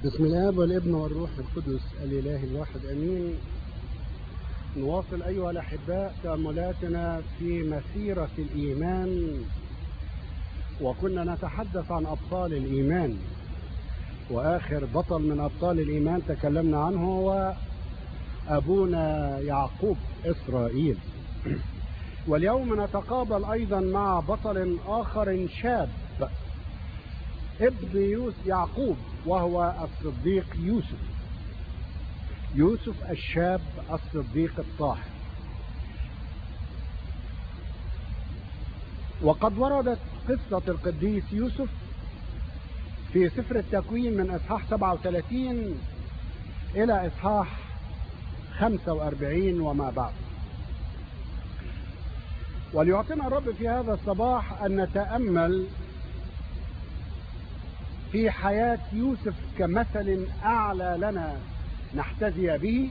بسم الاب والابن والروح القدس الاله الواحد امين نواصل ايها الاحباء تاملاتنا في مسيره الايمان وكنا نتحدث عن ابطال الايمان واخر بطل من ابطال الايمان تكلمنا عنه هو ابونا يعقوب اسرائيل واليوم نتقابل ايضا مع بطل اخر شاب ابن يوسف يعقوب وهو الصديق يوسف يوسف الشاب الصديق الطاهر وقد وردت قصة القديس يوسف في سفر التكوين من إصحاح 37 إلى إصحاح 45 وما بعد وليعطينا الرب في هذا الصباح أن نتأمل في حياة يوسف كمثل أعلى لنا نحتذي به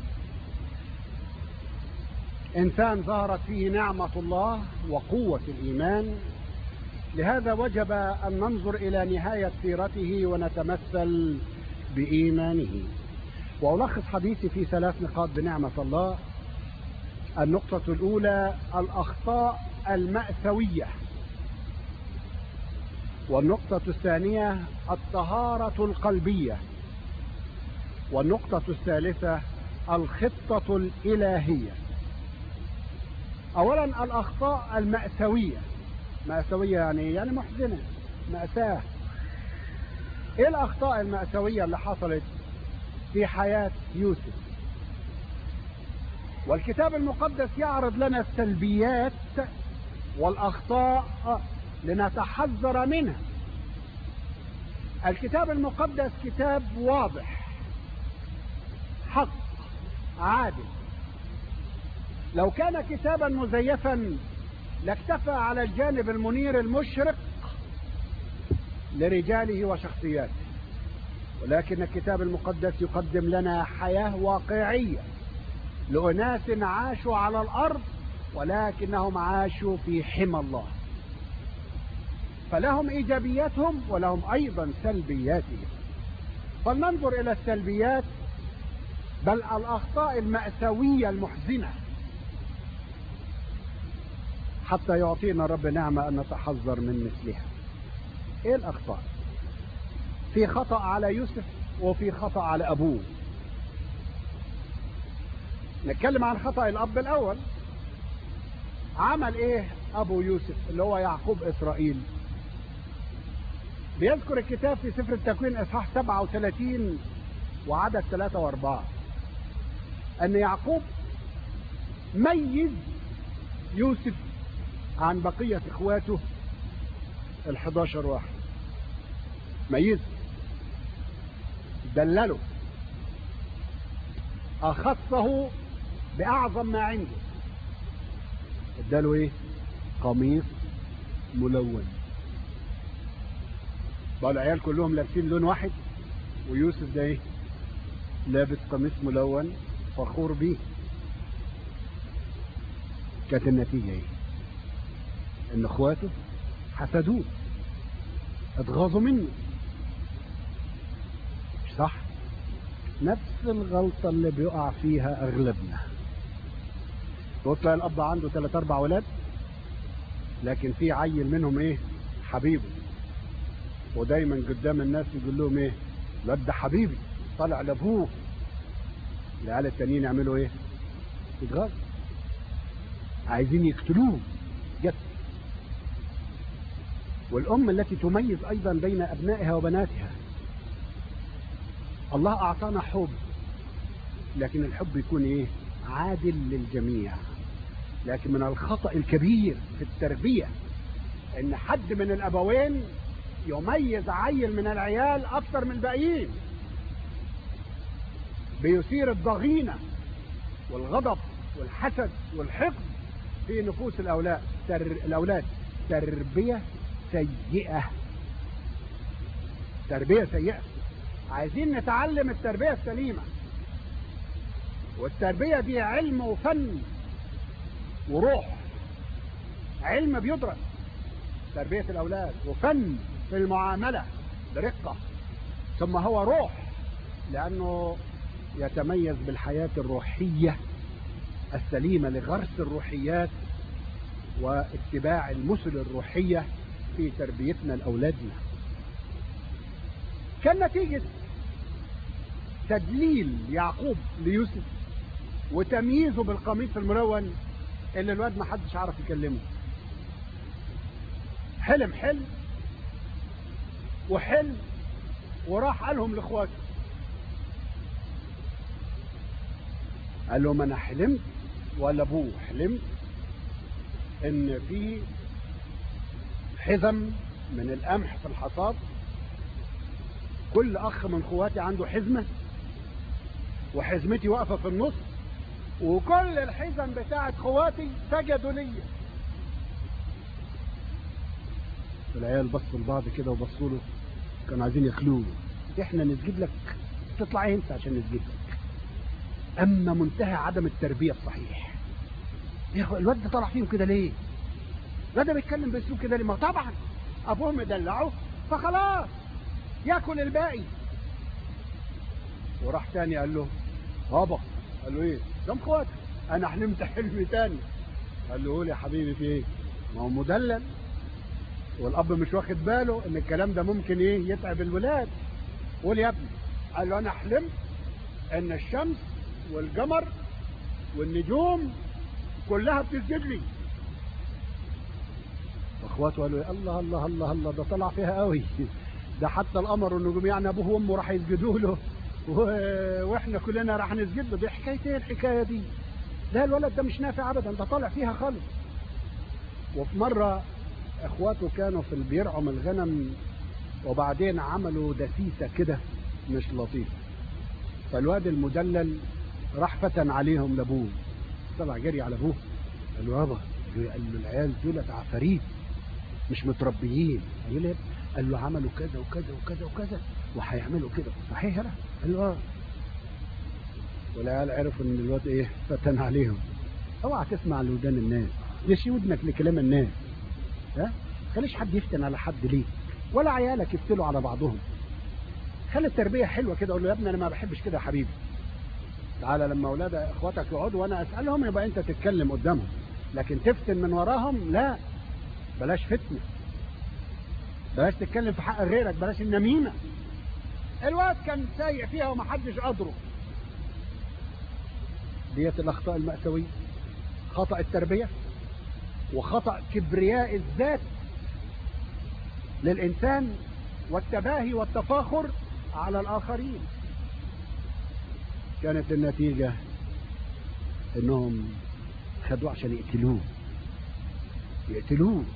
إنسان ظهرت فيه نعمة الله وقوة الإيمان لهذا وجب أن ننظر إلى نهاية سيرته ونتمثل بإيمانه وألخص حديثي في ثلاث نقاط بنعمة الله النقطة الأولى الأخطاء المأساوية والنقطة الثانية الطهارة القلبية والنقطة الثالثة الخطة الإلهية أولا الأخطاء المأساوية مأساوية يعني يعني محزنة مأساة إيه الأخطاء المأساوية اللي حصلت في حياة يوسف والكتاب المقدس يعرض لنا السلبيات والأخطاء لنتحذر منها الكتاب المقدس كتاب واضح حق عادل لو كان كتابا مزيفا لاكتفى على الجانب المنير المشرق لرجاله وشخصياته ولكن الكتاب المقدس يقدم لنا حياة واقعية لأناس عاشوا على الأرض ولكنهم عاشوا في حمى الله فلهم إيجابياتهم ولهم أيضا سلبياتهم فلننظر إلى السلبيات بل الأخطاء المأساوية المحزنة حتى يعطينا رب نعمة أن نتحذر من مثلها إيه الأخطاء في خطأ على يوسف وفي خطأ على أبوه نتكلم عن خطأ الأب الأول عمل إيه أبو يوسف اللي هو يعقوب إسرائيل بيذكر الكتاب في سفر التكوين اصحاح 37 وعدد 3 و4 ان يعقوب ميز يوسف عن بقية اخواته ال11 واحد ميز دلله اخصه باعظم ما عنده اداله ايه قميص ملون بقى العيال كلهم لابسين لون واحد ويوسف ده ايه لابس قميص ملون فخور بيه كانت النتيجة ايه ان اخواته حسدوه اتغاظوا منه مش صح نفس الغلطة اللي بيقع فيها اغلبنا تلاقي الاب عنده ثلاث اربع ولاد لكن في عيل منهم ايه حبيبه ودايما قدام الناس يقول لهم ايه الواد ده حبيبي طلع لابوه العيال التانيين يعملوا ايه يتغاظ عايزين يقتلوه جت والام التي تميز ايضا بين ابنائها وبناتها الله اعطانا حب لكن الحب يكون ايه عادل للجميع لكن من الخطأ الكبير في التربية ان حد من الابوين يميز عيل من العيال اكثر من الباقيين بيثير الضغينة والغضب والحسد والحقد في نفوس الاولاد تر... الاولاد تربية سيئة تربية سيئة عايزين نتعلم التربية السليمة والتربية دي علم وفن وروح علم بيدرس تربية الأولاد وفن في المعاملة برقة ثم هو روح لأنه يتميز بالحياة الروحية السليمة لغرس الروحيات واتباع المثل الروحية في تربيتنا لأولادنا كان نتيجة تدليل يعقوب ليوسف وتمييزه بالقميص الملون اللي الواد ما حدش عارف يكلمه حلم حلم وحلم وراح قالهم لاخواته قال لهم انا حلمت ولا ابوه حلمت ان في حزم من القمح في الحصاد كل اخ من اخواتي عنده حزمه وحزمتي واقفه في النص وكل الحزم بتاعت اخواتي سجدوا ليا العيال بصوا لبعض كده وبصوا له كانوا عايزين يخلوه احنا نسجد لك تطلع انت عشان نسجد لك اما منتهى عدم التربيه الصحيح يا اخو الواد ده طلع فيهم كده ليه الواد ده بيتكلم باسلوب كده ليه ما طبعا ابوهم يدلعه فخلاص ياكل الباقي وراح تاني قال له بابا قال له ايه ده اخواتك انا حلمت حلم تاني قال له قول يا حبيبي في ايه ما هو مدلل والاب مش واخد باله ان الكلام ده ممكن ايه يتعب الولاد قول يا ابني قال له انا حلمت ان الشمس والقمر والنجوم كلها بتسجد لي واخواته قالوا الله الله الله الله ده طلع فيها قوي ده حتى القمر والنجوم يعني ابوه وامه راح يسجدوا له و... واحنا كلنا راح نسجد له دي حكايه ايه الحكايه دي لا الولد ده مش نافع ابدا ده طالع فيها خالص وفي مره اخواته كانوا في بيرعوا من الغنم وبعدين عملوا دسيسه كده مش لطيفه فالواد المدلل راح فتن عليهم لابوه طلع جري على ابوه قال له يابا قال له العيال دولت عفاريت مش متربيين قال له قال له عملوا كذا وكذا وكذا وكذا وهيعملوا كده صحيح لا قال له اه والعيال عرفوا ان الواد ايه فتن عليهم اوعى تسمع لودان الناس ليش ودنك لكلام الناس ها خليش حد يفتن على حد ليه ولا عيالك يفتلوا على بعضهم خلي التربيه حلوه كده اقول له يا ابني انا ما بحبش كده يا حبيبي تعالى لما اولاد اخواتك يقعدوا وانا اسالهم يبقى انت تتكلم قدامهم لكن تفتن من وراهم لا بلاش فتنه بلاش تتكلم في حق غيرك بلاش النميمه الواد كان سايق فيها ومحدش قدره ديت الاخطاء المأساوية خطأ التربية وخطأ كبرياء الذات للإنسان والتباهي والتفاخر على الآخرين كانت النتيجة انهم خدوه عشان يقتلوه يقتلوه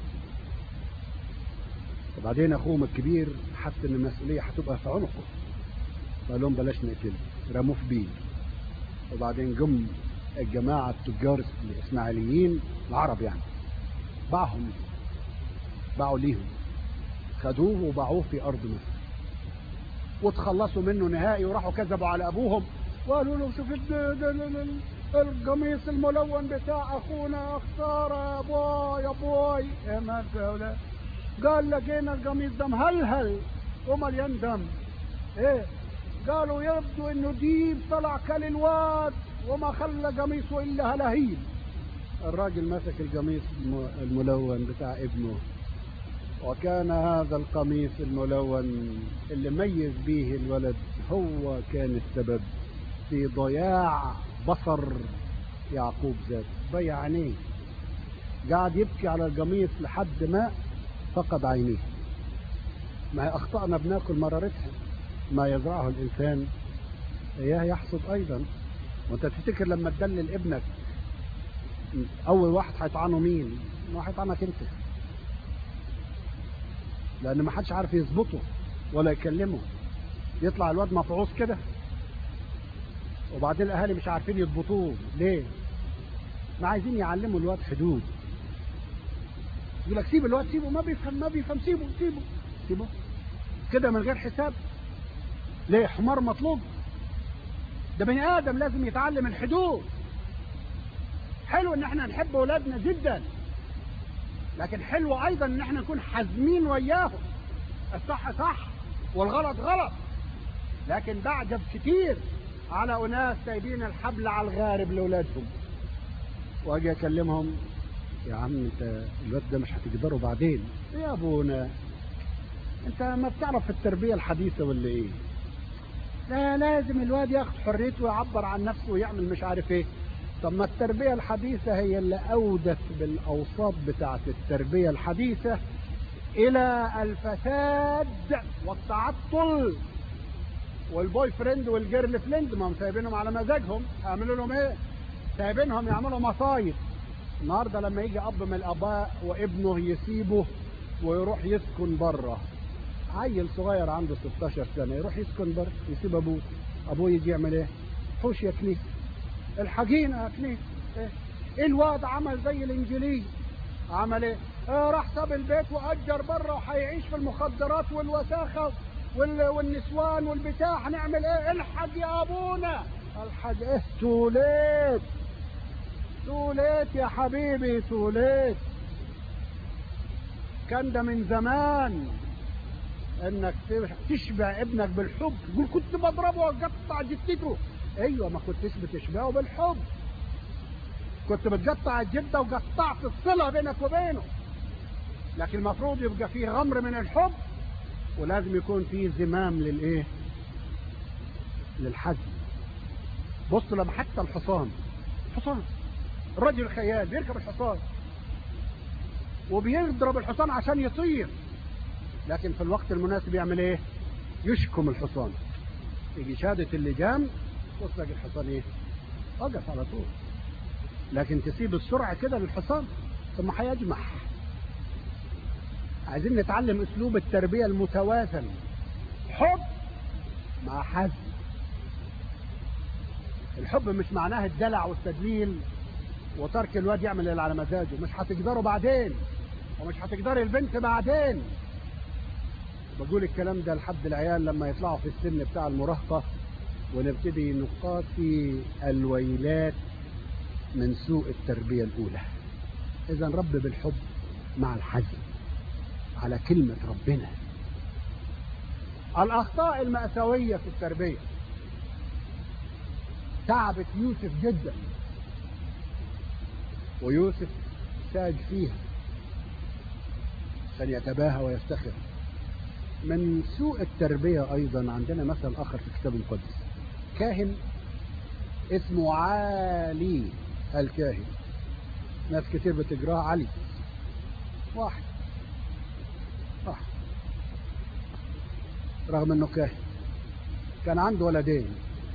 وبعدين اخوهم الكبير حس ان المسؤوليه هتبقى في عنقه قال لهم بلاش نقتله رموه في بير وبعدين جم الجماعه التجار الاسماعيليين العرب يعني باعهم باعوا ليهم خدوه وباعوه في ارض مصر وتخلصوا منه نهائي وراحوا كذبوا على ابوهم وقالوا له شوف القميص الملون بتاع اخونا خساره يا بوي يا بوي يا مالك يا ولاد قال لقينا القميص ده مهلهل ومليان دم ايه قالوا يبدو انه ديب طلع كل الواد وما خلى قميصه الا هلاهيل الراجل مسك القميص الملون بتاع ابنه وكان هذا القميص الملون اللي ميز به الولد هو كان السبب في ضياع بصر يعقوب ذاته ضيع عينيه قاعد يبكي على القميص لحد ما فقد عينيه ما هي أخطأنا بناكل مرارتها ما يزرعه الإنسان إياه يحصد أيضا وأنت تفتكر لما تدلل ابنك أول واحد هيطعنه مين؟ ما هيطعنك أنت لأن ما حدش عارف يظبطه ولا يكلمه يطلع الواد مفعوص كده وبعدين الأهالي مش عارفين يضبطوه ليه؟ ما عايزين يعلموا الواد حدود يقول لك سيب الواد سيبه ما بيفهم ما بيفهم سيبه سيبه سيبه كده من غير حساب ليه حمار مطلوب ده بني ادم لازم يتعلم الحدود حلو ان احنا نحب اولادنا جدا لكن حلو ايضا ان احنا نكون حازمين وياهم الصح صح والغلط غلط لكن بعجب كتير على اناس سايبين الحبل على الغارب لاولادهم واجي اكلمهم يا عم انت الواد ده مش هتقدره بعدين يا ابونا انت ما بتعرف التربيه الحديثه ولا ايه لا لازم الواد ياخد حريته ويعبر عن نفسه ويعمل مش عارف ايه طب ما التربيه الحديثه هي اللي اودت بالاوساط بتاعت التربيه الحديثه الى الفساد والتعطل والبوي فريند والجيرل فريند ما هم سايبينهم على مزاجهم اعملوا لهم ايه سايبينهم يعملوا مصايب النهارده لما يجي اب من الاباء وابنه يسيبه ويروح يسكن بره عيل صغير عنده 16 سنه يروح يسكن بره يسيب ابوه ابوه يجي يعمل ايه حوش يا كنيس الحقينا يا كنيس ايه الواد عمل زي الانجليز عمل ايه آه راح ساب البيت واجر بره وهيعيش في المخدرات والوساخه وال... والنسوان والبتاع هنعمل ايه الحق يا ابونا الحق ايه توليت توليت يا حبيبي توليت كان ده من زمان انك تشبع ابنك بالحب تقول كنت بضربه واقطع جدته ايوه ما كنتش بتشبعه بالحب كنت بتقطع الجده وقطعت الصله بينك وبينه لكن المفروض يبقى فيه غمر من الحب ولازم يكون فيه زمام للايه للحزم بص لما حتى الحصان حصان الرجل الخيال بيركب الحصان وبيضرب الحصان عشان يطير لكن في الوقت المناسب يعمل ايه يشكم الحصان يجي شهادة اللجام تطلق الحصان ايه وقف على طول لكن تسيب السرعة كده للحصان ثم هيجمح عايزين نتعلم اسلوب التربية المتوازن حب مع حزم الحب مش معناه الدلع والتدليل وترك الواد يعمل اللي على مزاجه مش هتقدره بعدين ومش هتقدري البنت بعدين بقول الكلام ده لحد العيال لما يطلعوا في السن بتاع المراهقة ونبتدي نقاسي الويلات من سوء التربية الأولى إذا رب بالحب مع الحزم على كلمة ربنا الأخطاء المأساوية في التربية تعبت يوسف جدا ويوسف ساج فيها عشان يتباهى ويفتخر من سوء التربية أيضا عندنا مثل آخر في الكتاب المقدس كاهن اسمه علي الكاهن ناس كتير بتجراه علي واحد واحد رغم انه كاهن كان عنده ولدين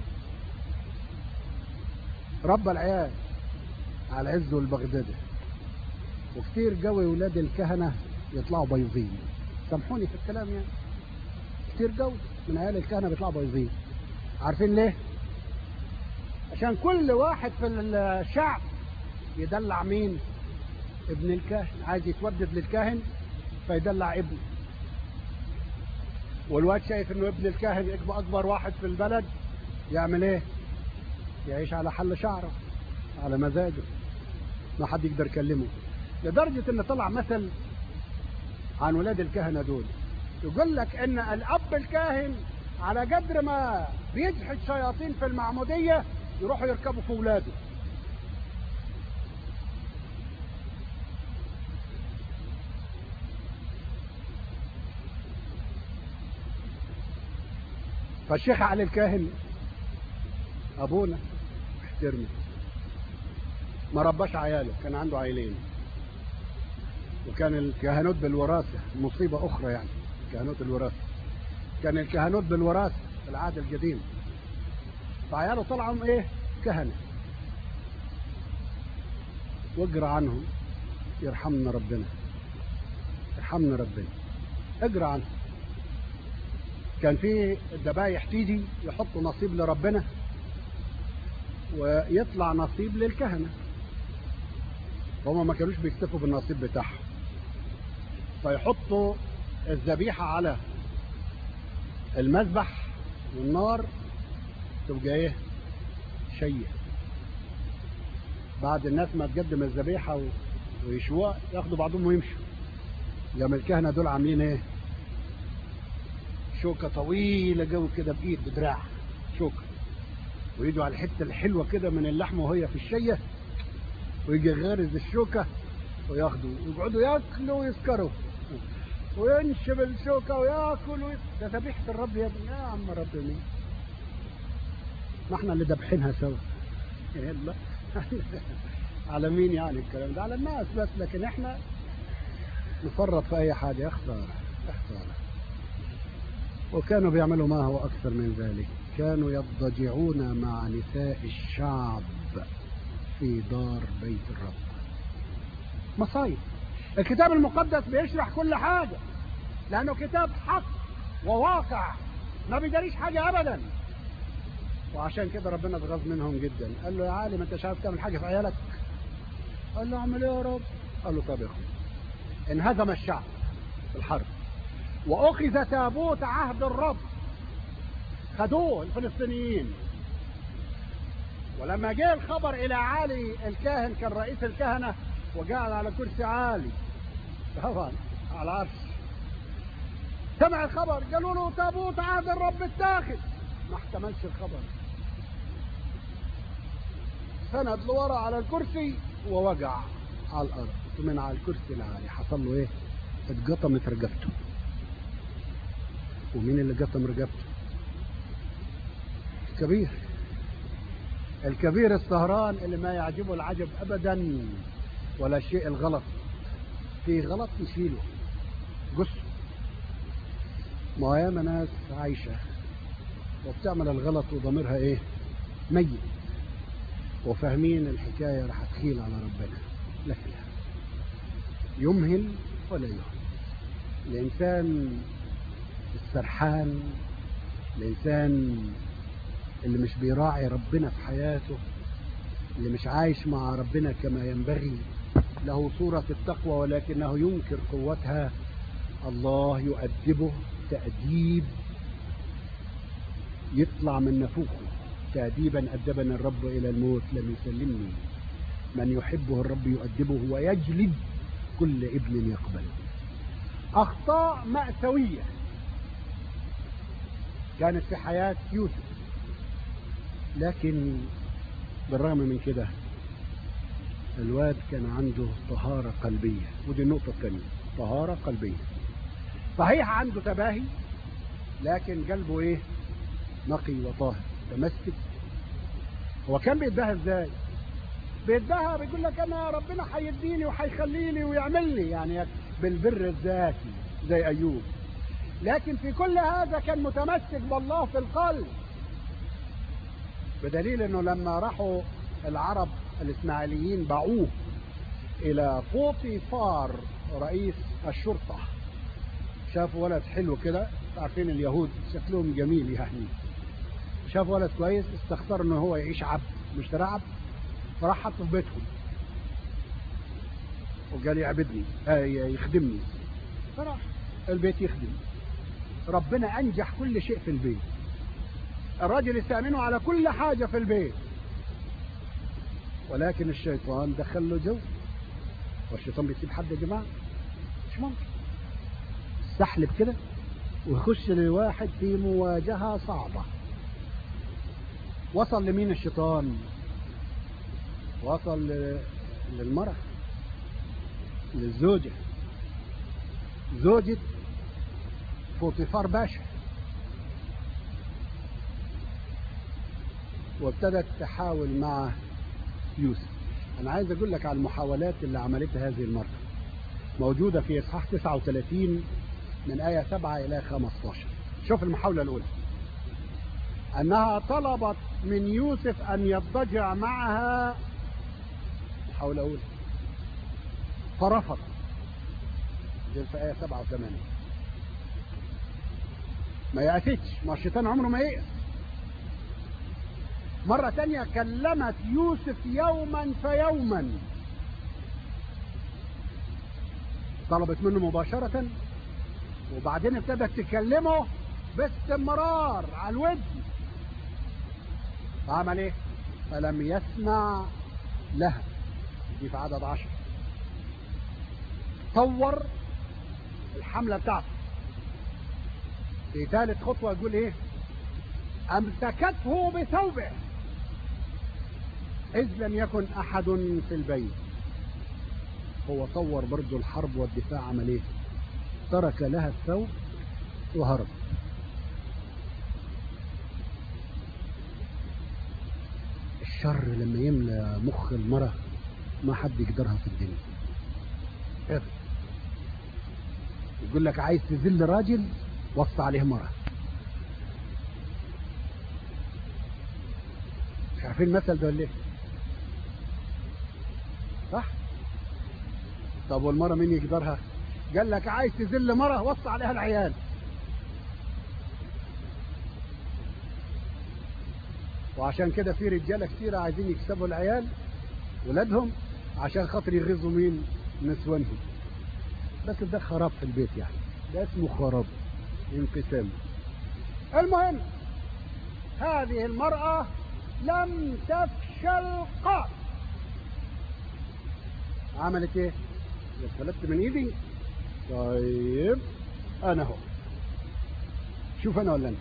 ربى العيال على العز والبغدادة وكتير قوي ولاد الكهنة يطلعوا بيضين سامحوني في الكلام يعني كتير قوي من عيال الكهنة بيطلعوا بيضين عارفين ليه؟ عشان كل واحد في الشعب يدلع مين؟ ابن الكاهن عايز يتودد للكاهن فيدلع ابنه والواد شايف انه ابن الكاهن يبقى اكبر واحد في البلد يعمل ايه؟ يعيش على حل شعره على مزاجه ما حد يقدر يكلمه لدرجة ان طلع مثل عن ولاد الكهنة دول يقول لك ان الاب الكاهن على قدر ما بيجحد شياطين في المعمودية يروحوا يركبوا في ولاده فالشيخ علي الكاهن ابونا احترمه ما رباش عياله كان عنده عيلين وكان الكهنوت بالوراثة مصيبة أخرى يعني كهنوت الوراثة كان الكهنوت بالوراثة في العهد القديم فعياله طلعوا إيه كهنة واقرا عنهم يرحمنا ربنا يرحمنا ربنا اقرا عنهم كان في الذبايح تيجي يحطوا نصيب لربنا ويطلع نصيب للكهنه هما ما كانوش بيكتفوا بالنصيب بتاعهم فيحطوا الذبيحة على المذبح والنار تبقى ايه شيء بعد الناس ما تقدم الذبيحة ويشوها ياخدوا بعضهم ويمشوا لما الكهنة دول عاملين ايه شوكة طويلة قوي كده بإيد بدراع شوكة ويجوا على الحتة الحلوة كده من اللحمة وهي في الشية ويجي غارز الشوكة وياخدوا ويقعدوا ياكلوا ويسكروا وينشب الشوكة وياكل وي... ده ذبيحة الرب يا ابني يا عم رب مين ما احنا اللي ذبحينها سوا يلا على مين يعني الكلام ده على الناس بس لكن احنا نفرط في اي حاجة يا خسارة يا خسارة وكانوا بيعملوا ما هو اكثر من ذلك كانوا يضجعون مع نساء الشعب في دار بيت الرب مصايب الكتاب المقدس بيشرح كل حاجة لأنه كتاب حق وواقع ما بيداريش حاجة أبدا وعشان كده ربنا اتغاظ منهم جدا قال له يا عالم انت مش عارف تعمل حاجة في عيالك قال له اعمل ايه يا رب قال له طب يا اخوي انهزم الشعب في الحرب واخذ تابوت عهد الرب خدوه الفلسطينيين ولما جاء الخبر الى عالي الكاهن كان رئيس الكهنه وقاعد على كرسي عالي طبعا على العرش سمع الخبر قالوا له تابوت عهد الرب اتاخد ما احتملش الخبر سند لورا على الكرسي ووقع على الارض من على الكرسي العالي حصل له ايه اتقطمت رقبته ومين اللي قطم رقبته الكبير الكبير السهران اللي ما يعجبه العجب ابدا ولا شيء الغلط في غلط نشيله قصه ما هو ياما ناس عايشة وبتعمل الغلط وضميرها ايه ميت وفاهمين الحكاية راح تخيل على ربنا لا فيها يمهل ولا يهمل الإنسان السرحان الإنسان اللي مش بيراعي ربنا في حياته اللي مش عايش مع ربنا كما ينبغي له صورة التقوى ولكنه ينكر قوتها الله يؤدبه تأديب يطلع من نفوخه تأديبا أدبني الرب إلى الموت لم يسلمني من يحبه الرب يؤدبه ويجلد كل ابن يقبل أخطاء مأساوية كانت في حياة يوسف لكن بالرغم من كده الواد كان عنده طهارة قلبية ودي النقطة الثانية طهارة قلبية صحيح عنده تباهي لكن قلبه ايه نقي وطاهر متمسك هو كان بيتباهى ازاي بيتباهى بيقول لك انا ربنا هيديني وهيخليني ويعمل لي يعني بالبر الذاتي زي ايوب لكن في كل هذا كان متمسك بالله في القلب بدليل انه لما راحوا العرب الاسماعيليين باعوه الى فوطيفار رئيس الشرطة شافوا ولد حلو كده عارفين اليهود شكلهم جميل يعني شاف ولد كويس استختار انه هو يعيش عبد مش ترى عبد فراح حطه في بيتهم وقال يعبدني آه يخدمني فراح البيت يخدم ربنا انجح كل شيء في البيت الراجل يستأمنه على كل حاجة في البيت ولكن الشيطان دخل له جو والشيطان بيسيب حد يا جماعة مش ممكن استحلب كده ويخش لواحد في مواجهة صعبة وصل لمين الشيطان وصل للمرأة للزوجة زوجة فوطيفار باشا وابتدت تحاول مع يوسف انا عايز اقول لك على المحاولات اللي عملتها هذه المرأة موجودة في اصحاح 39 من آية 7 إلى 15 شوف المحاولة الأولى أنها طلبت من يوسف أن يضجع معها محاولة أولى فرفض دي في آية 7 و 8 ما يأتيتش ما الشيطان عمره ما يأس مرة تانية كلمت يوسف يوما فيوما طلبت منه مباشرة وبعدين ابتدت تكلمه باستمرار على الودن فعمل ايه فلم يسمع لها دي في عدد عشر طور الحملة بتاعته في ثالث خطوة يقول ايه امسكته بثوبه اذ لم يكن احد في البيت هو صور برضو الحرب والدفاع عمل ايه ترك لها الثوب وهرب الشر لما يملى مخ المرأة ما حد يقدرها في الدنيا ابدا يقول لك عايز تذل راجل وص عليه مرأة مش عارفين المثل ده ولا ايه صح طب والمرأة مين يقدرها قال لك عايز تذل مرأة وص عليها العيال وعشان كده في رجاله كتير عايزين يكسبوا العيال ولادهم عشان خاطر يغيظوا مين نسوانهم بس ده خراب في البيت يعني ده اسمه خراب انقسام المهم هذه المرأة لم تفشل قط عملت ايه فلتت من ايدي طيب انا هو شوف انا ولا انت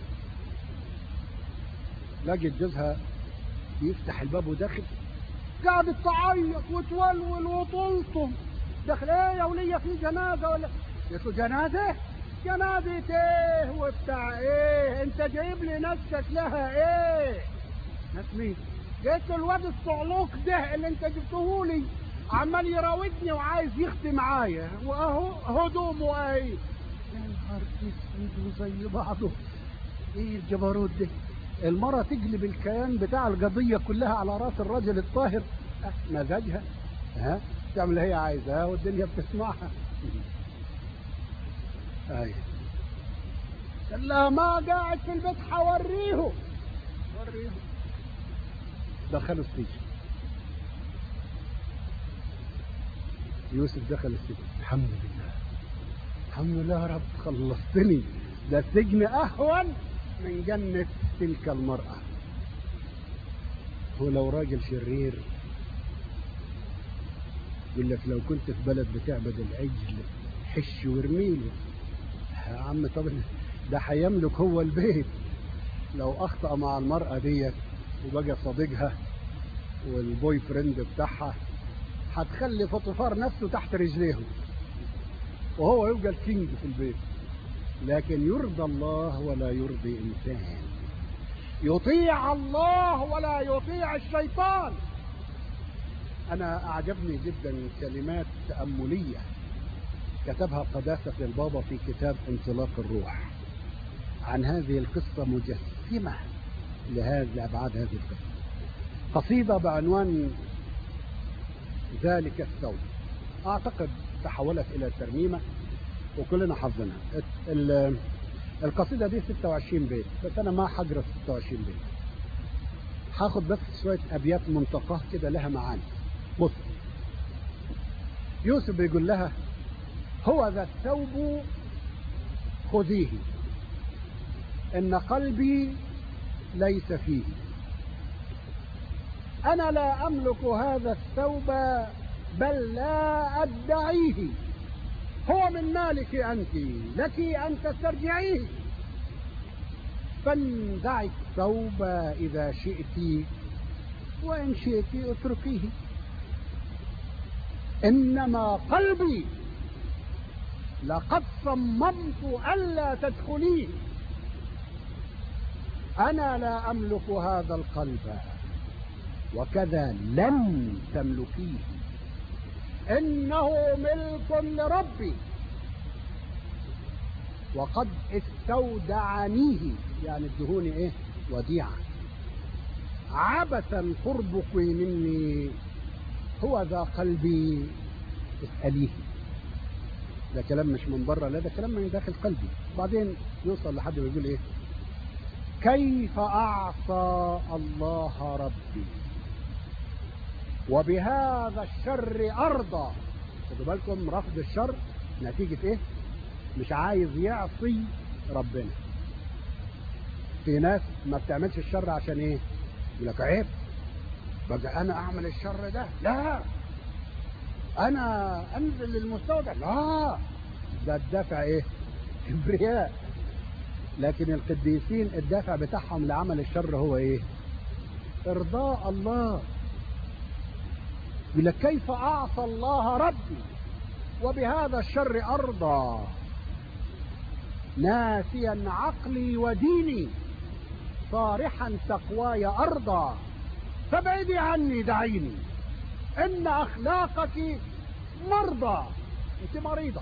لقيت جوزها يفتح الباب وداخل قعدت تعيط وتولول وتلطم داخل ايه يا ولية في جنازة ولا قلت له جنازة جنازة ايه وبتاع ايه انت جايب لي نفسك لها ايه ناس مين قلت له الواد الصعلوك ده اللي انت جبته لي عمال يراودني وعايز يختي معايا واهو هدومه ايه يا نهار اسود وزي بعضه ايه الجبروت ده المرة تقلب الكيان بتاع القضية كلها على راس الرجل الطاهر أه مزاجها ها تعمل اللي هي عايزاه والدنيا بتسمعها اي لا ما قاعد في البيت حوريه وريه دخلوا السجن يوسف دخل السجن الحمد لله الحمد لله يا رب خلصتني ده السجن اهون من جنة تلك المرأة هو لو راجل شرير يقول لك لو كنت في بلد بتعبد العجل حش وارميله يا عم طب ده هيملك هو البيت لو اخطأ مع المرأة ديت وبقى صديقها والبوي فريند بتاعها هتخلي فطفار نفسه تحت رجليهم وهو يبقى الكينج في البيت لكن يرضى الله ولا يرضي انسان يطيع الله ولا يطيع الشيطان انا اعجبني جدا كلمات تامليه كتبها قداسه البابا في كتاب انطلاق الروح عن هذه القصه مجسمه لهذه لابعاد هذه القصه قصيده بعنوان ذلك الثوب اعتقد تحولت الى ترنيمه وكلنا حافظينها القصيدة دي 26 بيت بس أنا ما حجرة 26 بيت هاخد بس شوية أبيات منتقاه كده لها معاني بص يوسف بيقول لها هو ذا الثوب خذيه إن قلبي ليس فيه أنا لا أملك هذا الثوب بل لا أدعيه هو من مالك أنت لك أن تسترجعيه فانزعي الثوب إذا شئت وإن شئت اتركيه إنما قلبي لقد صممت ألا تدخليه أنا لا أملك هذا القلب وكذا لن تملكيه إنه ملك لربي وقد استودعنيه يعني ادهوني ايه وديعة عبثا قربك مني هو ذا قلبي اسأليه ده كلام مش من بره لا ده كلام من داخل قلبي بعدين يوصل لحد بيقول ايه كيف اعصى الله ربي وبهذا الشر ارضى خدوا بالكم رفض الشر نتيجة ايه مش عايز يعصي ربنا في ناس ما بتعملش الشر عشان ايه يقول لك عيب بقى انا اعمل الشر ده لا انا انزل للمستوى ده لا ده الدافع ايه كبرياء لكن القديسين الدافع بتاعهم لعمل الشر هو ايه ارضاء الله يقول لك كيف اعصى الله ربي وبهذا الشر ارضى ناسيا عقلي وديني صارحا تقواي ارضى فابعدي عني دعيني ان اخلاقك مرضى انت مريضه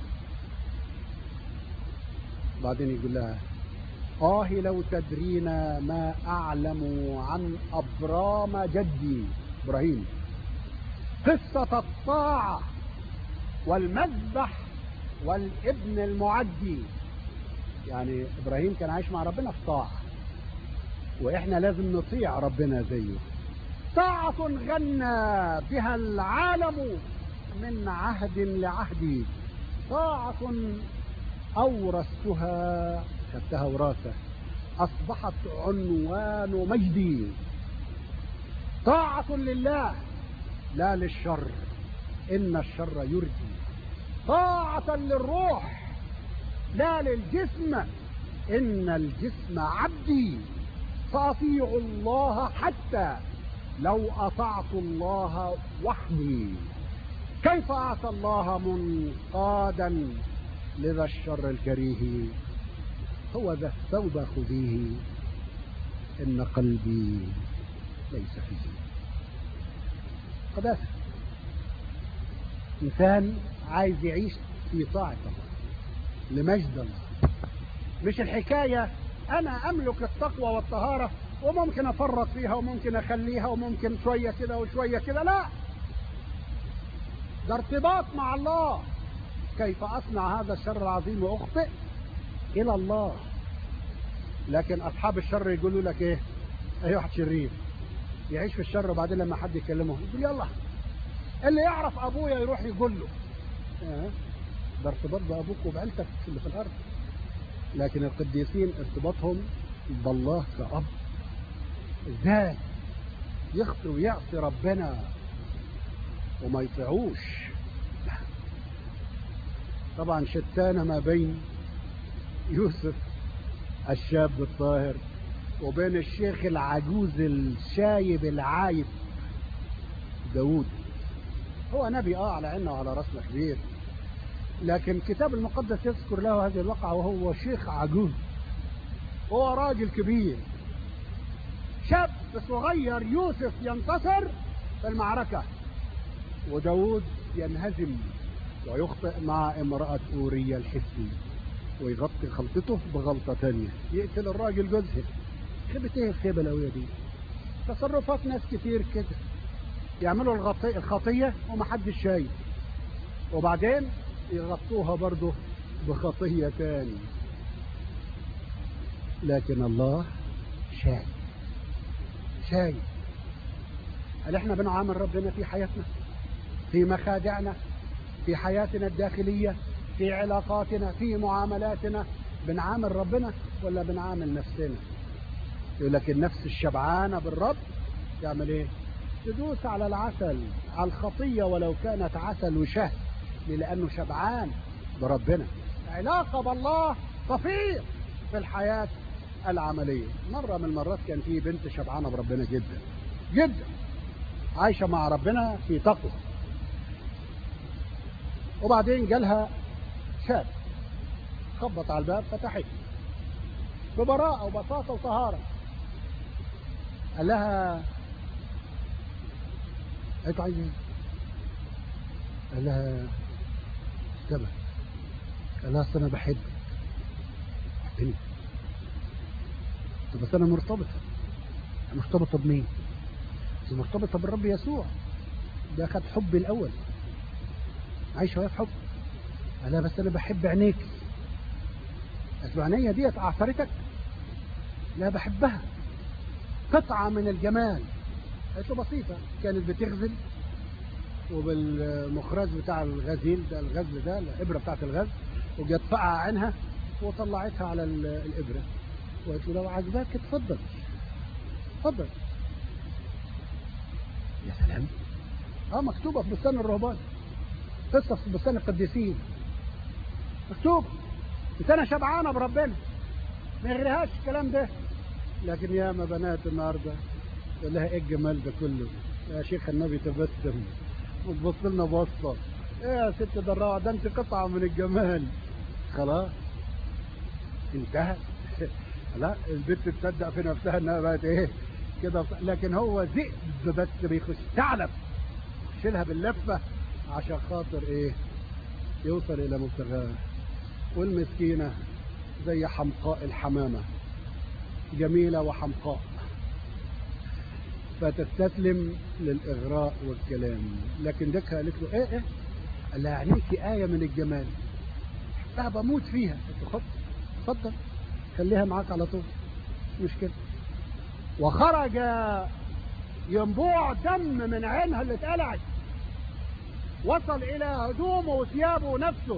بعدين يقول لها آه لو تدرين ما أعلم عن أبرام جدي إبراهيم قصة الطاعة والمذبح والابن المعدي يعني إبراهيم كان عايش مع ربنا في طاعة وإحنا لازم نطيع ربنا زيه طاعة غنى بها العالم من عهد لعهد طاعة أورثتها خدتها وراثة أصبحت عنوان مجدي طاعة لله لا للشر إن الشر يرجي طاعة للروح لا للجسم إن الجسم عبدي فأطيع الله حتى لو أطعت الله وحدي كيف أعطى الله منقادا لذا الشر الكريه هو ذا الثوب خذيه إن قلبي ليس فيه قداسة إنسان عايز يعيش في طاعة الله لمجد الله مش الحكاية أنا أملك التقوى والطهارة وممكن أفرط فيها وممكن أخليها وممكن شوية كده وشوية كده لا ده ارتباط مع الله كيف أصنع هذا الشر العظيم وأخطئ إلى الله لكن أصحاب الشر يقولوا لك إيه أي واحد شرير يعيش في الشر وبعدين لما حد يكلمه يقول يلا اللي يعرف أبويا يروح يقول له آه، ده ارتباط بأبوك وبعيلتك اللي في الأرض لكن القديسين ارتباطهم بالله كأب ازاي يخطي ويعصي ربنا وما يطيعوش طبعا شتانة ما بين يوسف الشاب الطاهر وبين الشيخ العجوز الشايب العايب داود هو نبي اه على عيننا وعلى راسنا كبير لكن الكتاب المقدس يذكر له هذه الوقعة وهو شيخ عجوز هو راجل كبير شاب صغير يوسف ينتصر في المعركة وداود ينهزم ويخطئ مع امرأة أوريا الحسي ويغطي خلطته بغلطة تانية يقتل الراجل جوزها خيبة ايه الخيبة الأوية دي تصرفات ناس كتير كده يعملوا الغطي الخطية ومحدش شايف وبعدين يغطوها برضه بخطية تاني لكن الله شايف شايف هل احنا بنعامل ربنا في حياتنا في مخادعنا في حياتنا الداخلية في علاقاتنا في معاملاتنا بنعامل ربنا ولا بنعامل نفسنا يقول لك النفس الشبعانة بالرب تعمل ايه تدوس على العسل على الخطية ولو كانت عسل وشهد لأنه شبعان بربنا علاقة بالله صفير في الحياة العملية مرة من المرات كان في بنت شبعانة بربنا جدا جدا عايشة مع ربنا في تقوى وبعدين جالها شاب خبط على الباب فتحت ببراءة وبساطة وطهارة قال لها انت عايز ايه؟ قال لها استبع قال لها اصل انا بحبك بحبني طب بس انا مرتبطة مرتبطة بمين؟ بس مرتبطة بالرب يسوع ده خد حبي الاول عايشة وهي في حب قال لها بس انا بحب عينيك قالت له عينيا ديت اعثرتك لا بحبها قطعة من الجمال قالت له بسيطة كانت بتغزل وبالمخرج بتاع الغزيل ده الغزل ده الإبرة بتاعت الغزل وجت فقع عينها وطلعتها على الإبرة وقالت له لو عجبك اتفضل اتفضل يا سلام اه مكتوبة في بستان الرهبان قصة في بستان القديسين مكتوب بس انا شبعانة بربنا ما يغريهاش الكلام ده لكن يا ما بنات النهارده تقول لها ايه الجمال ده كله يا شيخ النبي تبسم وتبص لنا بصه ايه يا ست دراعه ده انت قطعه من الجمال خلاص انتهى لا البنت تصدق في نفسها انها بقت ايه كده لكن هو ذئب بس بيخش ثعلب يشيلها باللفه عشان خاطر ايه يوصل الى مبتغاه والمسكينه زي حمقاء الحمامه جميله وحمقاء فتستسلم للاغراء والكلام لكن ديك قالت له ايه ايه قال لها عينيكي ايه من الجمال لا بموت فيها قلت له خد اتفضل خليها معاك على طول مش مشكله وخرج ينبوع دم من عينها اللي اتقلعت وصل الى هدومه وثيابه ونفسه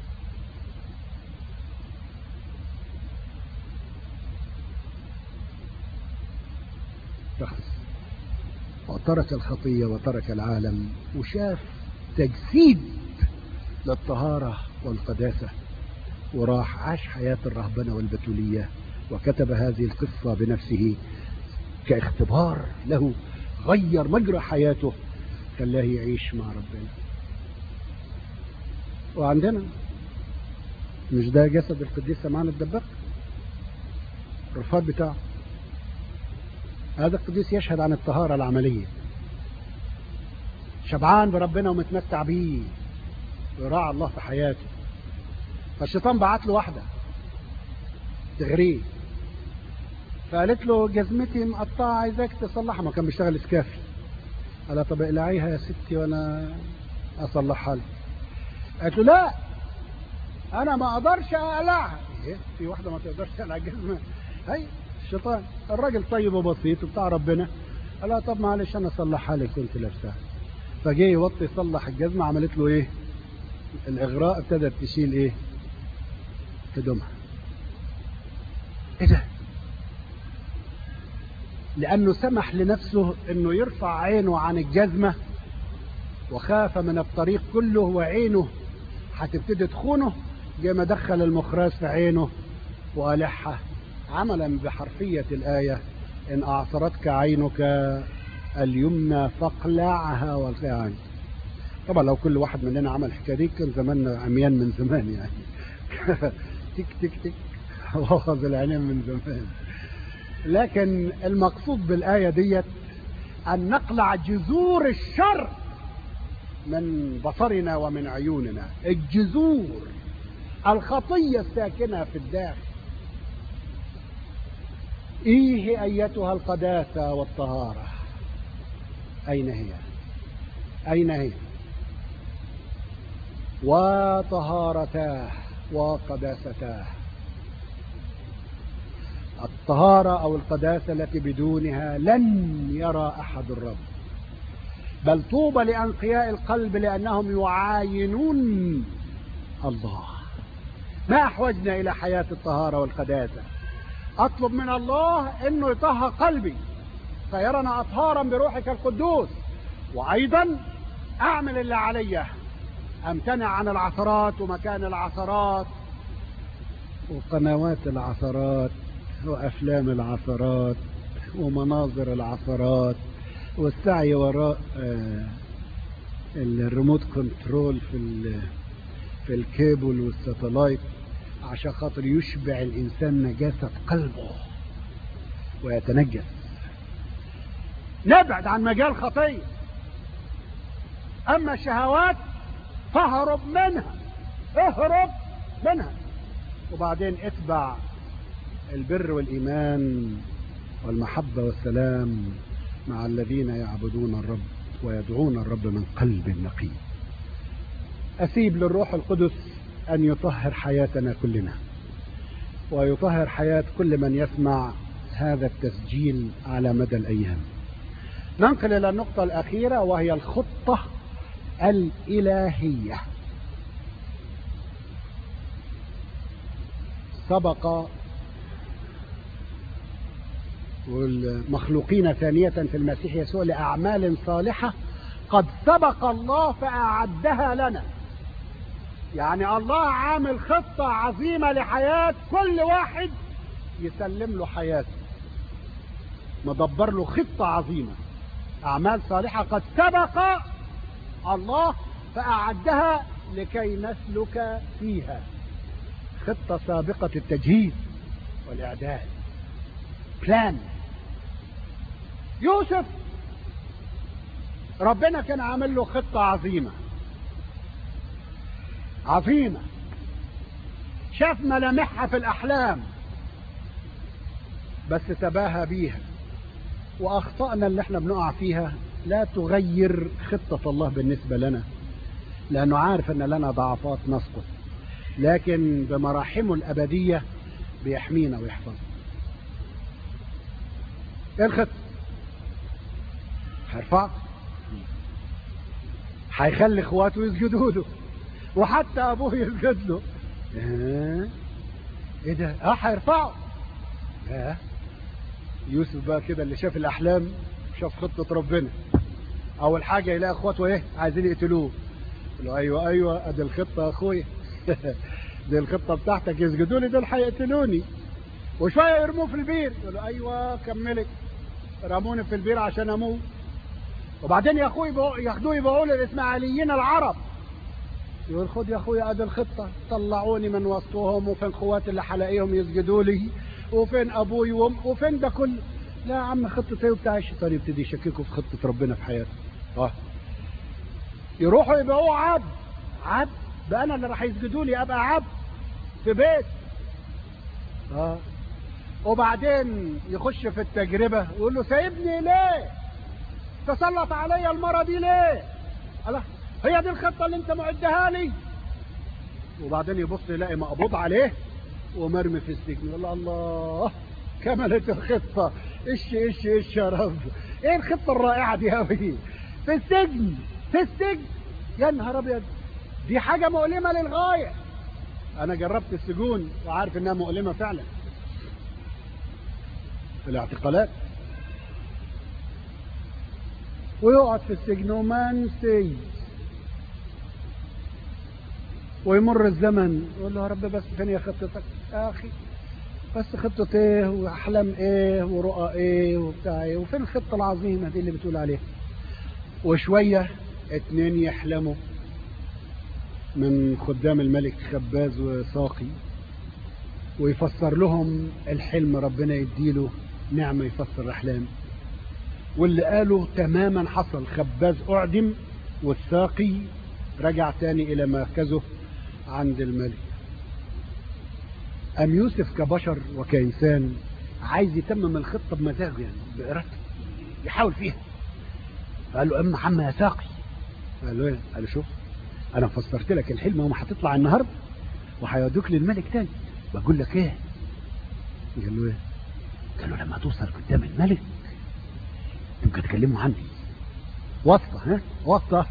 شخص وترك الخطية وترك العالم وشاف تجسيد للطهارة والقداسة وراح عاش حياة الرهبنة والبتولية وكتب هذه القصة بنفسه كاختبار له غير مجرى حياته خلاه يعيش مع ربنا وعندنا مش ده جسد القديس سمعان الدباق الرفاض بتاعه هذا القديس يشهد عن الطهارة العملية شبعان بربنا ومتمتع بيه ويراعى الله في حياته فالشيطان بعت له واحدة تغريه فقالت له جزمتي مقطعة عايزاك تصلحها ما كان بيشتغل اسكافي قال طب اقلعيها يا ستي وانا اصلحها لك قالت له لا انا ما اقدرش اقلعها ايه في واحده ما تقدرش تقلع الجزمه هي الشيطان الراجل طيب وبسيط وبتاع ربنا قال لها طب معلش انا اصلحها لك كنت لابسها فجه يوطي يصلح الجزمه عملت له ايه الاغراء ابتدت تشيل ايه هدومها ايه ده لانه سمح لنفسه انه يرفع عينه عن الجزمه وخاف من الطريق كله وعينه هتبتدي تخونه جه ما دخل المخراس في عينه والحها عملا بحرفيه الايه ان اعصرتك عينك اليمنى فاقلعها والقها عنك طبعا لو كل واحد مننا عمل الحكايه دي كان زماننا عميان من زمان يعني تك تك تك واخذ العينين من زمان لكن المقصود بالآية ديت أن نقلع جذور الشر من بصرنا ومن عيوننا الجذور الخطية الساكنة في الداخل إيه أيتها القداسة والطهارة أين هي أين هي وطهارتاه وقداستاه الطهارة أو القداسة التي بدونها لن يرى أحد الرب بل طوبى لأنقياء القلب لأنهم يعاينون الله ما أحوجنا إلى حياة الطهارة والقداسة أطلب من الله أنه يطهر قلبي فيرنا أطهارا بروحك القدوس وأيضا أعمل اللي عليا أمتنع عن العثرات ومكان العثرات وقنوات العثرات وأفلام العثرات ومناظر العثرات والسعي وراء الريموت كنترول في في الكيبل والساتلايت عشان خاطر يشبع الإنسان نجاسة قلبه ويتنجس نبعد عن مجال خطية أما الشهوات فاهرب منها اهرب منها وبعدين اتبع البر والإيمان والمحبة والسلام مع الذين يعبدون الرب ويدعون الرب من قلب نقي أسيب للروح القدس أن يطهر حياتنا كلنا ويطهر حياة كل من يسمع هذا التسجيل على مدى الأيام ننقل إلى النقطة الأخيرة وهي الخطة الإلهية سبق والمخلوقين ثانية في المسيح يسوع لأعمال صالحة قد سبق الله فأعدها لنا يعني الله عامل خطة عظيمة لحياة كل واحد يسلم له حياته مدبر له خطة عظيمة أعمال صالحة قد سبق الله فأعدها لكي نسلك فيها خطة سابقة التجهيز والإعداد بلان يوسف ربنا كان عامل له خطة عظيمة عظيمة شاف ملامحها في الأحلام بس تباهى بيها وأخطأنا اللي احنا بنقع فيها لا تغير خطة الله بالنسبة لنا لأنه عارف أن لنا ضعفات نسقط لكن بمراحمه الأبدية بيحمينا ويحفظنا ايه الخطة هيرفع هيخلي اخواته يسجدوا له وحتى ابوه يسجد له اه ايه ده اه هيرفعه اه يوسف بقى كده اللي شاف الاحلام شاف خطة ربنا اول حاجة يلاقي اخواته ايه عايزين يقتلوه يقول له ايوه ايوه ادي الخطة يا اخويا دي الخطة بتاعتك يسجدوا لي دول هيقتلوني وشوية يرموه في البير يقول له ايوه كملك رموني في البير عشان اموت وبعدين يا اخوي ياخدوه يبيعوه للاسماعيليين العرب يقول خد يا اخويا ادي الخطه طلعوني من وسطهم وفين اخواتي اللي حلاقيهم يسجدوا لي وفين ابوي وام وفين ده كله لا يا عم خطه ايه وبتاع الشيطان يبتدي يشككوا في خطه ربنا في حياته اه يروحوا يبيعوه عبد عبد بقى انا اللي راح يسجدوا لي ابقى عبد في بيت اه وبعدين يخش في التجربه ويقول له سايبني ليه تسلط علي المرة دي ليه الله هي دي الخطة اللي انت معدها لي وبعدين يبص يلاقي مقبوض عليه ومرمي في السجن يقول الله كملت الخطة ايش ايش ايش يا رب ايه الخطة الرائعة دي قوي في السجن في السجن يا نهار ابيض دي حاجة مؤلمة للغاية انا جربت السجون وعارف انها مؤلمة فعلا في الاعتقالات ويقعد في السجن ومنسي ويمر الزمن يقول له يا رب بس فين يا خطتك يا اخي بس خطة ايه واحلام ايه ورؤى ايه وبتاع ايه وفين الخطة العظيمة دي اللي بتقول عليها وشوية اتنين يحلموا من خدام الملك خباز وساقي ويفسر لهم الحلم ربنا يديله نعمة يفسر الأحلام واللي قاله تماما حصل خباز أعدم والساقي رجع تاني إلى مركزه عند الملك أم يوسف كبشر وكإنسان عايز يتمم الخطة بمزاجه يعني بإرادته يحاول فيها فقال له أما عم يا ساقي قال له إيه؟ قال له شوف أنا فسرت لك الحلم وما هتطلع النهاردة وهيودوك للملك تاني بقول لك إيه قال له إيه قال له لما توصل قدام الملك تبقى تكلموا عني واسطة ها واسطة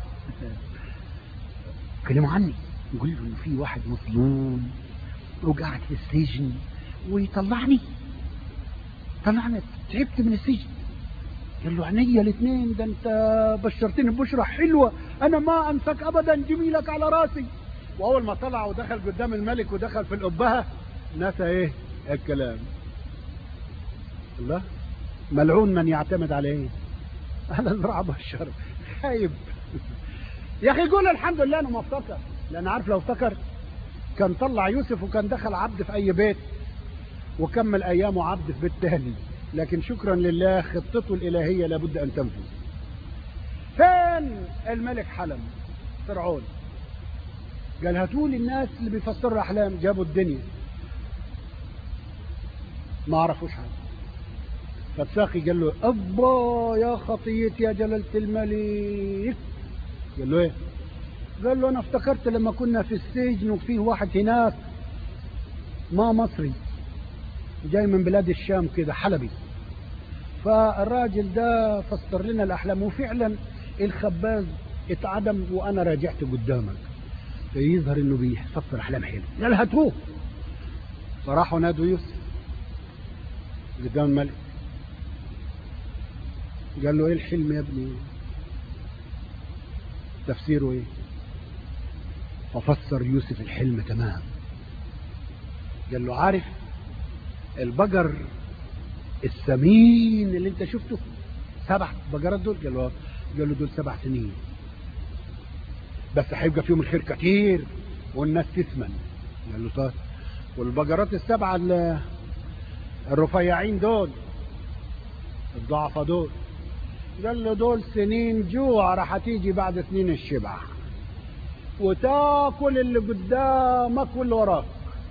كلموا عني يقول له انه في واحد مظلوم وقاعد في السجن ويطلعني طلعني تعبت من السجن قال له عينيا الاثنين ده انت بشرتني ببشرة حلوة انا ما انساك ابدا جميلك على راسي واول ما طلع ودخل قدام الملك ودخل في القبهة نسى ايه الكلام الله ملعون من يعتمد عليه على الزراعة بشر خايب يا اخي قول الحمد لله انه ما افتكر لان عارف لو افتكر كان طلع يوسف وكان دخل عبد في اي بيت وكمل ايامه عبد في بيت تاني لكن شكرا لله خطته الالهية لابد ان تنفذ فين الملك حلم فرعون قال هاتوا لي الناس اللي بيفسروا احلام جابوا الدنيا ما عرفوش حاجه فالساقي قال له أبا يا خطيتي يا جلالة الملك قال له ايه قال له انا افتكرت لما كنا في السجن وفيه واحد هناك ما مصري جاي من بلاد الشام كده حلبي فالراجل ده فسر لنا الاحلام وفعلا الخباز اتعدم وانا راجعت قدامك فيظهر انه بيفسر احلام حلو قال هاتوه فراحوا نادوا يوسف قدام الملك قال له ايه الحلم يا ابني تفسيره ايه ففسر يوسف الحلم تمام قال له عارف البقر السمين اللي انت شفته سبع بقرات دول قال له قال له دول سبع سنين بس هيبقى فيهم الخير كتير والناس تثمن قال له طيب والبقرات السبعه ال- الرفيعين دول الضعفة دول قال له دول سنين جوع راح تيجي بعد سنين الشبع وتاكل اللي قدامك واللي وراك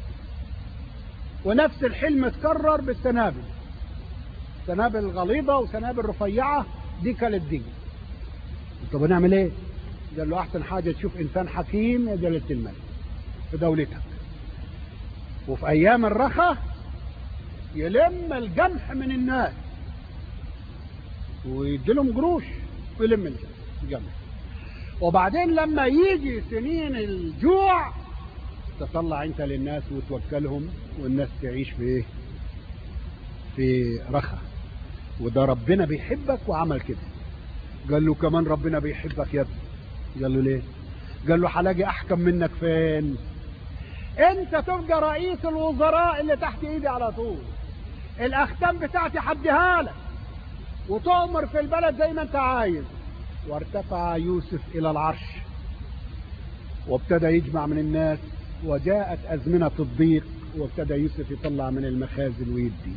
ونفس الحلم اتكرر بالسنابل سنابل غليظة وسنابل رفيعة دي كانت دي طب نعمل ايه قال له احسن حاجة تشوف انسان حكيم يا جلالة الملك في دولتك وفي ايام الرخاء يلم الجمح من الناس ويديلهم قروش ويلم الجمح وبعدين لما يجي سنين الجوع تطلع انت للناس وتوكلهم والناس تعيش في ايه في رخاء وده ربنا بيحبك وعمل كده قال له كمان ربنا بيحبك يا ابني قال له ليه قال له هلاقي احكم منك فين انت تبقى رئيس الوزراء اللي تحت ايدي على طول الاختام بتاعتي حديها لك وتؤمر في البلد زي ما انت عايز وارتفع يوسف الى العرش وابتدى يجمع من الناس وجاءت ازمنه الضيق وابتدى يوسف يطلع من المخازن ويدي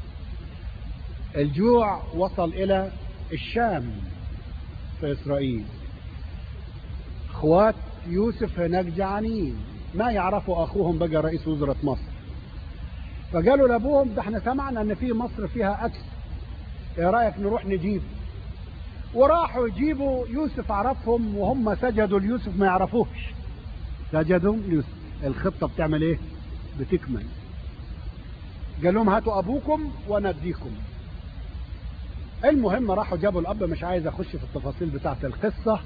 الجوع وصل الى الشام في اسرائيل اخوات يوسف هناك جعانين ما يعرفوا اخوهم بقى رئيس وزراء مصر فقالوا لابوهم ده احنا سمعنا ان في مصر فيها اكل ايه رايك نروح نجيب وراحوا يجيبوا يوسف عرفهم وهم سجدوا ليوسف ما يعرفوش سجدوا ليوسف الخطه بتعمل ايه بتكمل قال لهم هاتوا ابوكم وانا اديكم المهم راحوا جابوا الاب مش عايز اخش في التفاصيل بتاعه القصه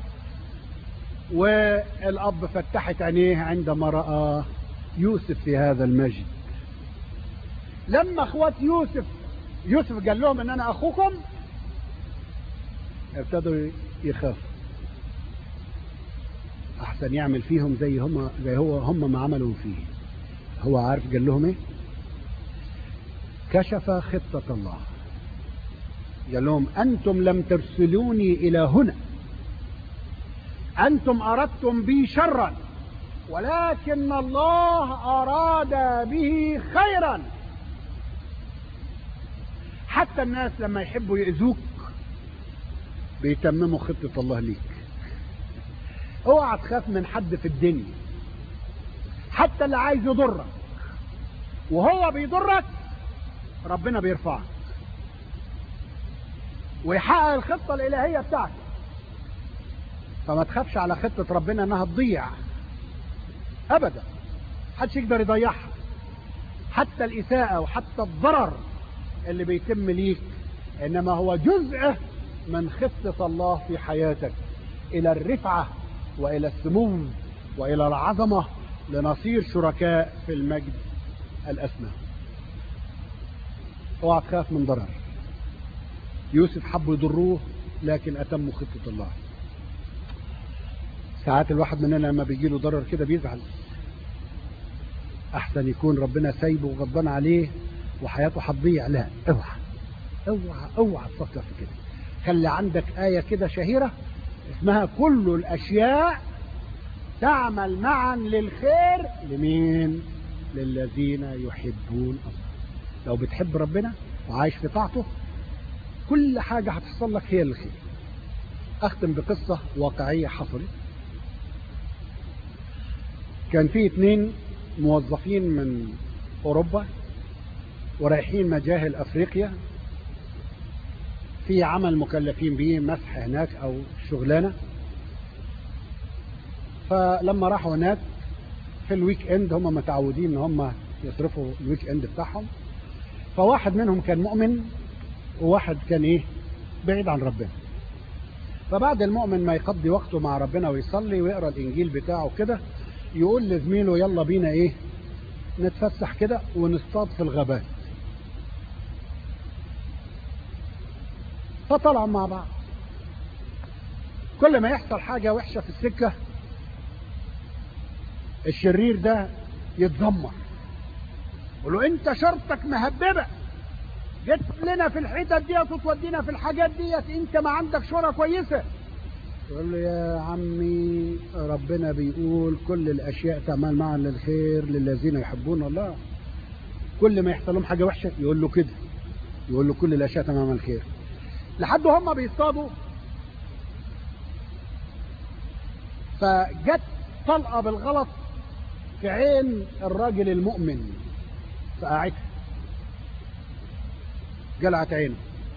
والاب فتحت عينيه عندما راى يوسف في هذا المجد لما اخوات يوسف يوسف قال لهم ان انا اخوكم ابتدوا يخافوا احسن يعمل فيهم زي هم زي هو هم ما عملوا فيه هو عارف قال لهم ايه كشف خطة الله قال لهم انتم لم ترسلوني الى هنا انتم اردتم بي شرا ولكن الله اراد به خيرا حتى الناس لما يحبوا يأذوك بيتمموا خطة الله ليك اوعى تخاف من حد في الدنيا حتى اللي عايز يضرك وهو بيضرك ربنا بيرفعك ويحقق الخطة الإلهية بتاعتك فما تخافش على خطة ربنا انها تضيع ابدا محدش يقدر يضيعها حتى الإساءة وحتى الضرر اللي بيتم ليك انما هو جزء من خطة الله في حياتك الى الرفعة والى السمو والى العظمة لنصير شركاء في المجد الاسمى اوعى تخاف من ضرر يوسف حبوا يضروه لكن اتموا خطة الله ساعات الواحد مننا لما بيجي له ضرر كده بيزعل احسن يكون ربنا سايبه وغضبان عليه وحياته هتضيع لا اوعى اوعى اوعى تفكر في كده خلي عندك آية كده شهيرة اسمها كل الأشياء تعمل معا للخير لمين للذين يحبون الله لو بتحب ربنا وعايش في طاعته كل حاجة هتحصل لك هي الخير أختم بقصة واقعية حصلت كان في اتنين موظفين من أوروبا ورايحين مجاهل أفريقيا في عمل مكلفين به مسح هناك أو شغلانة فلما راحوا هناك في الويك اند هم متعودين ان هم يصرفوا الويك اند بتاعهم فواحد منهم كان مؤمن وواحد كان ايه بعيد عن ربنا فبعد المؤمن ما يقضي وقته مع ربنا ويصلي ويقرا الانجيل بتاعه كده يقول لزميله يلا بينا ايه نتفسح كده ونصطاد في الغابات فطلعوا مع بعض كل ما يحصل حاجة وحشة في السكة الشرير ده يتذمر قول له انت شرطك مهببه جيت لنا في الحتت ديت وتودينا في الحاجات ديت انت ما عندك شورى كويسه يقول له يا عمي ربنا بيقول كل الاشياء تعمل معا للخير للذين يحبون الله كل ما يحصل لهم حاجه وحشه يقول له كده يقول له كل الاشياء تعمل معا للخير لحد هم بيصطادوا فجت طلقه بالغلط في عين الراجل المؤمن فقعدها جلعت عينه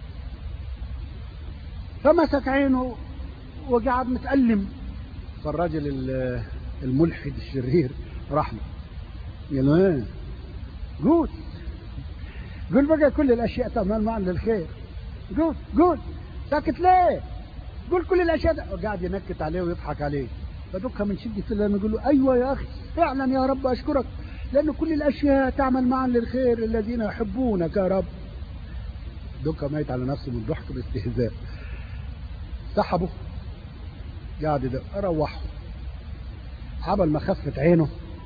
فمسك عينه وقعد متألم فالراجل ال- الملحد الشرير راح له قال له ايه قول قول بقى كل الاشياء تعمل معا للخير قول قول ساكت ليه قول كل الاشياء ده وقاعد ينكت عليه ويضحك عليه فدكها من شدة اللي يقول له ايوه يا اخي فعلا يا رب اشكرك لان كل الاشياء تعمل معا للخير الذين يحبونك يا رب دوكا ميت على نفسه من الضحك باستهزاء سحبه قاعد ده روحه عبل ما خفت عينه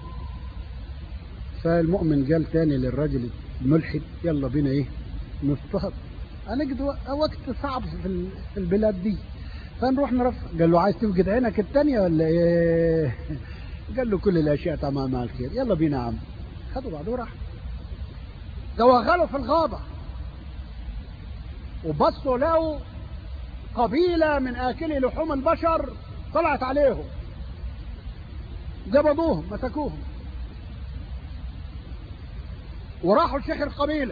فالمؤمن قال تاني للراجل الملحد يلا بينا ايه نصطاد هنجد وقت صعب في ال- في البلاد دي فنروح نرفع قال له عايز توجد عينك التانية ولا ايه قال له كل الاشياء تمام مع الخير يلا بينا يا عم خدوا بعض وراح توغلوا في الغابة وبصوا لقوا قبيلة من آكلي لحوم البشر طلعت عليهم قبضوهم مسكوهم وراحوا لشيخ القبيلة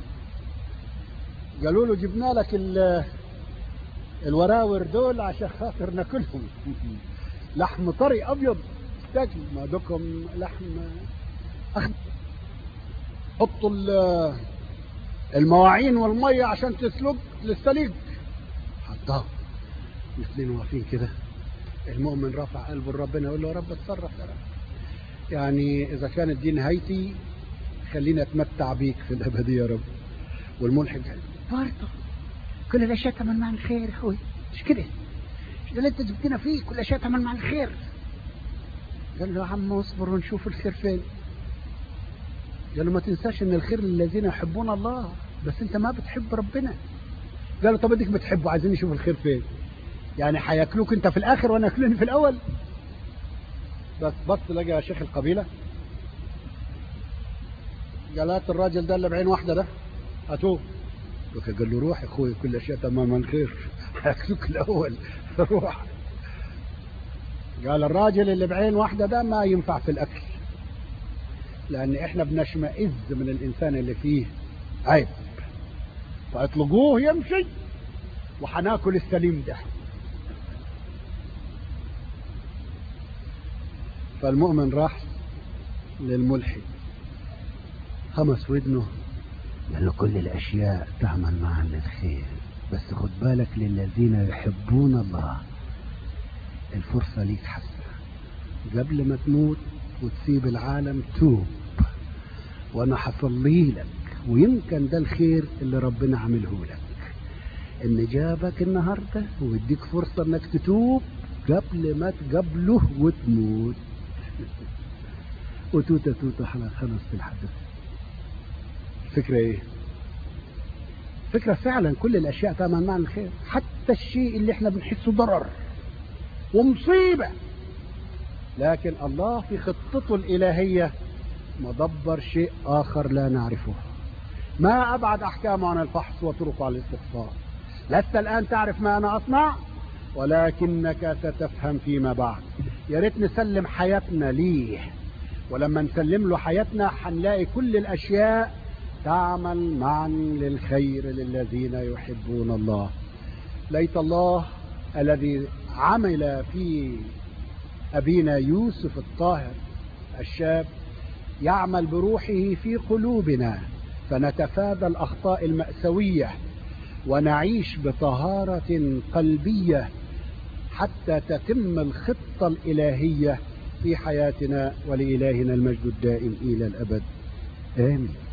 قالوا له جبنا لك ال- الوراور دول عشان خاطر ناكلهم لحم طري ابيض تاكل ما دوكم لحم اخضر حطوا ال- المواعين والميه عشان تسلق للسليق حطها الاثنين واقفين كده المؤمن رفع قلبه لربنا يقول له يا رب اتصرف يا رب يعني اذا كانت دي نهايتي خلينا اتمتع بيك في الابديه يا رب والملحد قال برضه كل الاشياء تعمل معنا الخير يا اخوي مش كده مش ده اللي انت جبتنا فيه كل الاشياء تعمل معنا الخير قال له يا عم اصبر ونشوف الخير فين قال له ما تنساش ان الخير للذين يحبون الله بس انت ما بتحب ربنا قال له طب اديك بتحبه عايزين نشوف الخير فين يعني هياكلوك انت في الاخر وانا اكلوني في الاول بس بص لقى شيخ القبيله قال هات الراجل ده اللي بعين واحده ده هاتوه قال له روح يا اخوي كل اشياء تمام الخير هياكلوك الاول روح قال الراجل اللي بعين واحده ده ما ينفع في الاكل لان احنا بنشمئز من الانسان اللي فيه عيب فاطلقوه يمشي وحناكل السليم ده فالمؤمن راح للملحد خمس ودنه قال له كل الاشياء تعمل معا للخير بس خد بالك للذين يحبون الله الفرصة ليك حسنة قبل ما تموت وتسيب العالم توب وانا حصلي لك ويمكن ده الخير اللي ربنا عمله لك ان جابك النهاردة ويديك فرصة انك تتوب قبل ما تقابله وتموت وتوتة توتة حلقة خلص في الحدث الفكرة ايه فكرة فعلا كل الاشياء تعمل معنا الخير حتى الشيء اللي احنا بنحسه ضرر ومصيبة لكن الله في خطته الإلهية مدبر شيء آخر لا نعرفه ما أبعد أحكامه عن الفحص وطرقه على الاستقصاء لست الآن تعرف ما أنا أصنع ولكنك ستفهم فيما بعد يا ريت نسلم حياتنا ليه ولما نسلم له حياتنا هنلاقي كل الأشياء تعمل معا للخير للذين يحبون الله ليت الله الذي عمل في أبينا يوسف الطاهر الشاب يعمل بروحه في قلوبنا فنتفادى الأخطاء المأساوية ونعيش بطهارة قلبية حتى تتم الخطة الإلهية في حياتنا ولإلهنا المجد الدائم إلى الأبد آمين